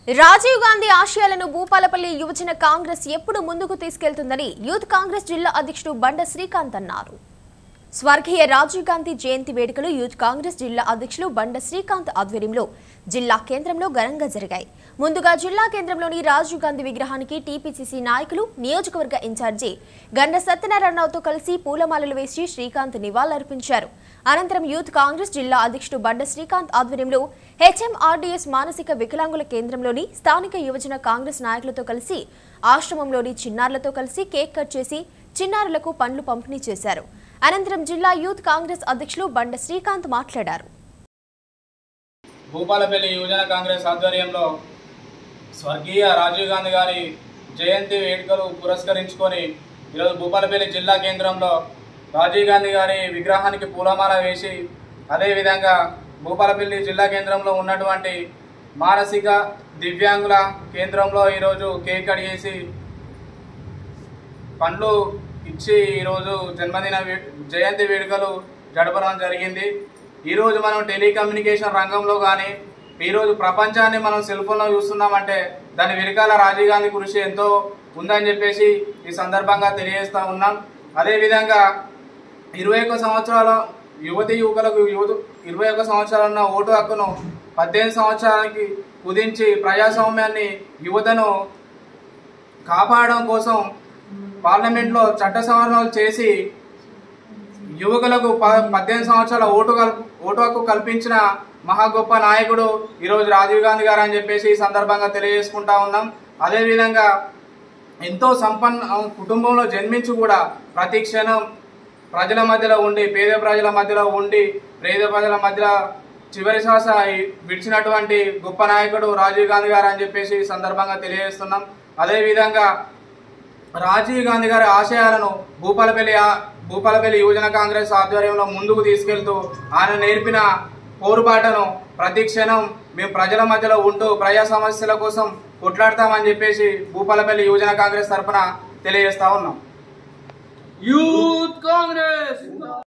రాజీవ్ గాంధీ ఆశయాలను భూపాలపల్లి యువజన కాంగ్రెస్ ఎప్పుడు ముందుకు తీసుకెళ్తుందని యూత్ కాంగ్రెస్ జిల్లా అధ్యక్షుడు బండ శ్రీకాంత్ అన్నారు స్వర్గీయ రాజీవ్ గాంధీ జయంతి వేడుకలు యూత్ కాంగ్రెస్ జిల్లా అధ్యక్షులు బండ శ్రీకాంత్ ఆధ్వర్యంలో జిల్లా కేంద్రంలో ఘనంగా జరిగాయి ముందుగా జిల్లా కేంద్రంలోని రాజీవ్ గాంధీ విగ్రహానికి టీపీసీసీ నాయకులు నియోజకవర్గ ఇన్ఛార్జి గండ సత్యనారాయణరావుతో కలిసి పూలమాలలు వేసి శ్రీకాంత్ నివాళులర్పించారు అనంతరం యూత్ కాంగ్రెస్ జిల్లా అధ్యక్షుడు బండ శ్రీకాంత్ ఆధ్వర్యంలో హెచ్ఎంఆర్డీఎస్ మానసిక వికలాంగుల కేంద్రంలోని స్థానిక యువజన కాంగ్రెస్ నాయకులతో కలిసి ఆశ్రమంలోని చిన్నారులతో కలిసి కేక్ కట్ చేసి చిన్నారులకు పండ్లు పంపిణీ చేశారు అనంతరం జిల్లా యూత్ కాంగ్రెస్ అధ్యక్షులు బండ శ్రీకాంత్ మాట్లాడారు భూపాలపల్లి యువజన కాంగ్రెస్ ఆధ్వర్యంలో స్వర్గీయ రాజీవ్ గాంధీ గారి జయంతి వేడుకలు పురస్కరించుకొని ఈరోజు భూపాలపల్లి జిల్లా కేంద్రంలో రాజీవ్ గాంధీ గారి విగ్రహానికి పూలమాల వేసి అదేవిధంగా భూపాలపల్లి జిల్లా కేంద్రంలో ఉన్నటువంటి మానసిక దివ్యాంగుల కేంద్రంలో ఈరోజు కేక్ కడిగేసి పండ్లు ఇచ్చి ఈరోజు జన్మదిన వే- జయంతి వేడుకలు జడపడం జరిగింది ఈరోజు మనం టెలికమ్యూనికేషన్ రంగంలో కానీ ఈరోజు ప్రపంచాన్ని మనం సెల్ ఫోన్లో చూస్తున్నామంటే దాని వెనకాల రాజీవ్ గాంధీ కృషి ఎంతో ఉందని చెప్పేసి ఈ సందర్భంగా తెలియజేస్తా ఉన్నాం అదేవిధంగా ఇరవై ఒక్క సంవత్సరాల యువతి యువకులకు యువత ఇరవై ఒక్క సంవత్సరాల ఉన్న ఓటు హక్కును పద్దెనిమిది సంవత్సరాలకి కుదించి ప్రజాస్వామ్యాన్ని యువతను కాపాడడం కోసం పార్లమెంట్లో చట్ట సవరణలు చేసి యువకులకు ప- పద్దెనిమిది సంవత్సరాల ఓటు కల్ ఓటు హక్కు కల్పించిన మహా గొప్ప నాయకుడు ఈరోజు రాజీవ్ గాంధీ గారు అని చెప్పేసి ఈ సందర్భంగా తెలియజేసుకుంటా ఉన్నాం అదేవిధంగా ఎంతో సంపన్న కుటుంబంలో జన్మించి కూడా ప్రతి క్షణం ప్రజల మధ్యలో ఉండి పేద ప్రజల మధ్యలో ఉండి పేద ప్రజల మధ్యలో చివరి శ్వాస విడిచినటువంటి గొప్ప నాయకుడు రాజీవ్ గాంధీ గారు అని చెప్పేసి ఈ సందర్భంగా తెలియజేస్తున్నాం అదేవిధంగా రాజీవ్ గాంధీ గారి ఆశయాలను భూపాలపల్లి ఆ- భూపాలపల్లి యువజన కాంగ్రెస్ ఆధ్వర్యంలో ముందుకు తీసుకెళ్తూ ఆయన నేర్పిన పోరుబాటను ప్రతి క్షణం మేము ప్రజల మధ్యలో ఉంటూ ప్రజా సమస్యల కోసం కొట్లాడతామని చెప్పేసి భూపాలపల్లి యువజన కాంగ్రెస్ తరఫున తెలియజేస్తా ఉన్నాం యూత్ కాంగ్రెస్